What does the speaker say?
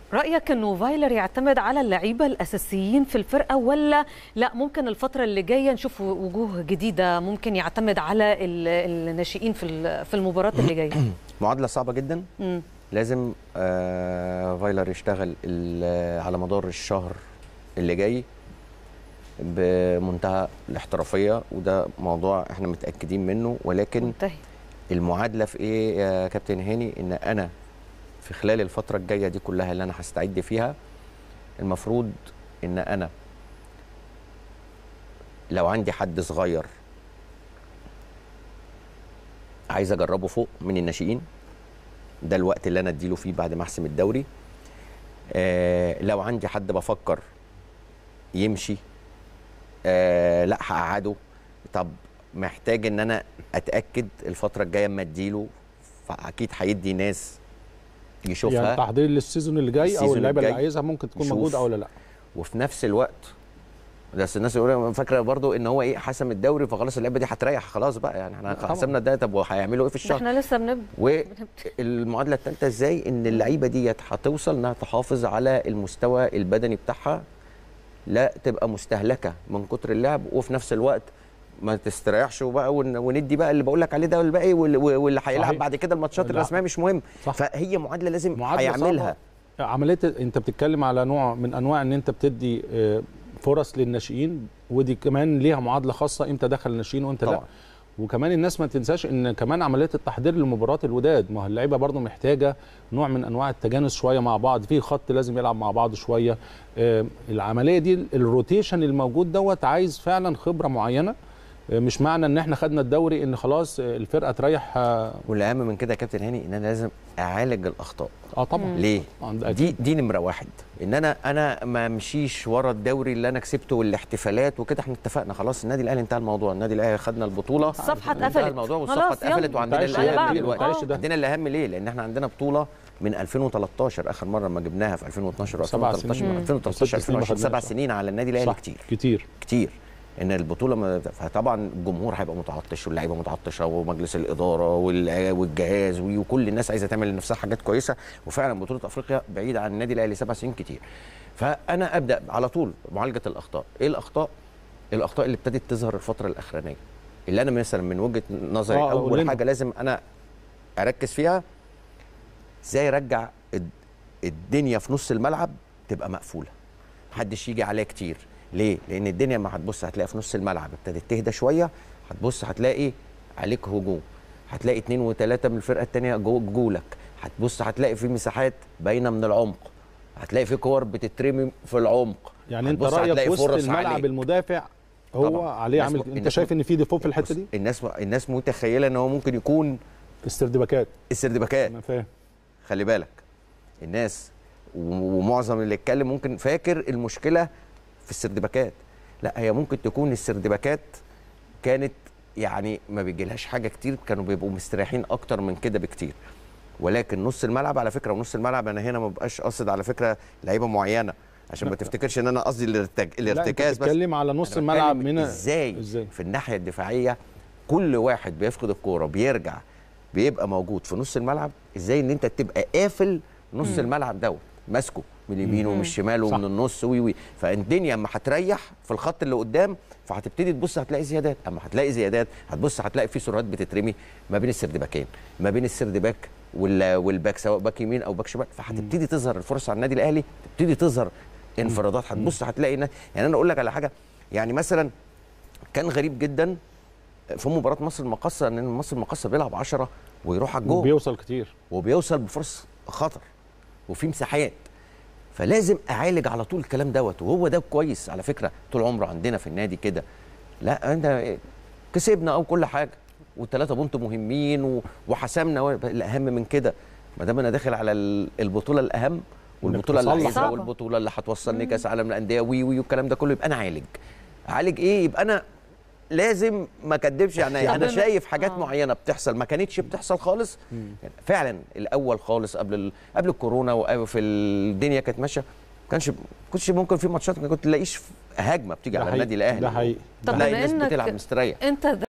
رايك انه فايلر يعتمد على اللعيبه الاساسيين في الفرقه ولا لا ممكن الفتره اللي جايه نشوف وجوه جديده ممكن يعتمد على ال- الناشئين في ال- في المباراه اللي جايه معادله صعبه جدا مم. لازم آه فايلر يشتغل ال- على مدار الشهر اللي جاي بمنتهى الاحترافيه وده موضوع احنا متاكدين منه ولكن منتهي المعادله في ايه يا كابتن هاني ان انا في خلال الفتره الجايه دي كلها اللي انا هستعد فيها المفروض ان انا لو عندي حد صغير عايز اجربه فوق من الناشئين ده الوقت اللي انا اديله فيه بعد ما احسم الدوري آه لو عندي حد بفكر يمشي آه لا هقعده طب محتاج ان انا اتاكد الفتره الجايه اما اديله فاكيد هيدي ناس يشوفها يعني تحضير للسيزون اللي جاي او السيزون اللعيبه اللي الجاي عايزها ممكن تكون يشوف. موجوده او لا وفي نفس الوقت بس الناس يقولوا فاكره برضو ان هو ايه حسم الدوري فخلاص اللعبه دي هتريح خلاص بقى يعني احنا طبعاً. حسمنا ده طب وهيعملوا ايه في ده الشهر احنا لسه بنبدا والمعادله الثالثه ازاي ان اللعيبه ديت هتوصل انها تحافظ على المستوى البدني بتاعها لا تبقى مستهلكه من كتر اللعب وفي نفس الوقت ما تستريحش وبقى ون- وندي بقى اللي بقول لك عليه ده والباقي وال- واللي هيلعب صحيح. بعد كده الماتشات لا. الرسميه مش مهم صح. فهي معادله لازم معادلة هيعملها صعبة. عمليه انت بتتكلم على نوع من انواع ان انت بتدي آه، فرص للناشئين ودي كمان ليها معادله خاصه امتى دخل الناشئين وامتى لا طبعا وكمان الناس ما تنساش ان كمان عمليه التحضير لمباراه الوداد ما هو اللعيبه برضه محتاجه نوع من انواع التجانس شويه مع بعض في خط لازم يلعب مع بعض شويه آه، العمليه دي الروتيشن الموجود دوت عايز فعلا خبره معينه آه، مش معنى ان احنا خدنا الدوري ان خلاص آه، الفرقه تريح اه والاهم من كده يا كابتن هاني ان انا لازم اعالج الاخطاء آه طبعا ليه؟ طبعاً ده دي أكيد. دي نمره واحد ان انا انا ما امشيش ورا الدوري اللي انا كسبته والاحتفالات وكده احنا اتفقنا خلاص النادي الاهلي انتهى الموضوع النادي الاهلي خدنا البطوله الصفحة انتهى اتقفلت. الموضوع والصفحه خلاص، يلا. اتقفلت وعندنا تعيش اللي على اهم بعض. دلوقتي تعيش ده. عندنا اللي اهم ليه؟ لان احنا عندنا بطوله من 2013 اخر مره لما جبناها في 2012 سبع و2013 سنين. 2013 ست سنين ما 2020 سبع خدناش. سنين على النادي الاهلي صح كتير كتير كتير ان البطوله ما فطبعا الجمهور هيبقى متعطش واللعيبه متعطشه ومجلس الاداره وال- والجهاز وكل الناس عايزه تعمل لنفسها حاجات كويسه وفعلا بطوله افريقيا بعيده عن النادي الاهلي سبع سنين كتير فانا ابدا على طول معالجه الاخطاء ايه الاخطاء الاخطاء اللي ابتدت تظهر الفتره الاخرانيه اللي انا مثلا من وجهه نظري آه، اول قولنا. حاجه لازم انا اركز فيها ازاي ارجع الد- الدنيا في نص الملعب تبقى مقفوله محدش يجي عليها كتير ليه لان الدنيا ما هتبص هتلاقي في نص الملعب ابتدت تهدى شويه هتبص هتلاقي عليك هجوم هتلاقي اتنين وتلاته من الفرقه التانيه جو جولك هتبص هتلاقي في مساحات باينه من العمق هتلاقي في كور بتترمي في العمق يعني انت هتبص رايك هتلاقي وسط فرص الملعب عليك. المدافع هو طبعاً. عليه الناس عامل م- انت الناس شايف م- ان في ديفو في الحته بص، دي الناس الناس متخيله ان هو ممكن يكون استردباكات السردباكات انا فاهم خلي بالك الناس و- ومعظم اللي اتكلم ممكن فاكر المشكله في السردباكات لا هي ممكن تكون السردباكات كانت يعني ما بيجيلهاش حاجه كتير كانوا بيبقوا مستريحين اكتر من كده بكتير ولكن نص الملعب على فكره ونص الملعب انا هنا ما بقاش قاصد على فكره لعيبه معينه عشان ما لا. تفتكرش ان انا قصدي الارتج... لا انت الارتكاز بس بتتكلم على نص أنا الملعب بتكلم من ازاي ازاي في الناحيه الدفاعيه كل واحد بيفقد الكوره بيرجع بيبقى موجود في نص الملعب ازاي ان انت تبقى قافل نص الملعب دوت ماسكه من اليمين ومن الشمال ومن صح. النص وي وي فالدنيا اما هتريح في الخط اللي قدام فهتبتدي تبص هتلاقي زيادات اما هتلاقي زيادات هتبص هتلاقي في سرعات بتترمي ما بين السردباكين ما بين السردباك وال- والباك سواء باك يمين او باك شمال فهتبتدي تظهر الفرص على النادي الاهلي تبتدي تظهر انفرادات هتبص هتلاقي نا- يعني انا اقول لك على حاجه يعني مثلا كان غريب جدا في مباراه مصر المقاصه ان مصر المقاصه بيلعب 10 ويروح على الجول بيوصل كتير وبيوصل بفرص خطر وفي مساحات فلازم اعالج على طول الكلام دوت وهو ده كويس على فكره طول عمره عندنا في النادي كده لا انت كسبنا او كل حاجه والثلاثه بونت مهمين و- وحسمنا و- الاهم من كده ما دام انا داخل على ال- البطوله الاهم والبطوله اللي تصلح. عايزها صعبة. والبطوله اللي هتوصلني كاس عالم الانديه وي وي والكلام ده كله يبقى انا عالج اعالج ايه يبقى انا لازم ما اكدبش يعني انا طب أنا- شايف حاجات آه. معينه بتحصل ما كانتش بتحصل خالص فعلا الاول خالص قبل ال... قبل الكورونا وفي الدنيا كانت ماشيه ما كانش كنتش ممكن في ماتشات ما كنت تلاقيش هجمه بتيجي ده على حقيقي. النادي الاهلي ده حقيقي طب تلاقي بما الناس إنك بتلعب مستريح انت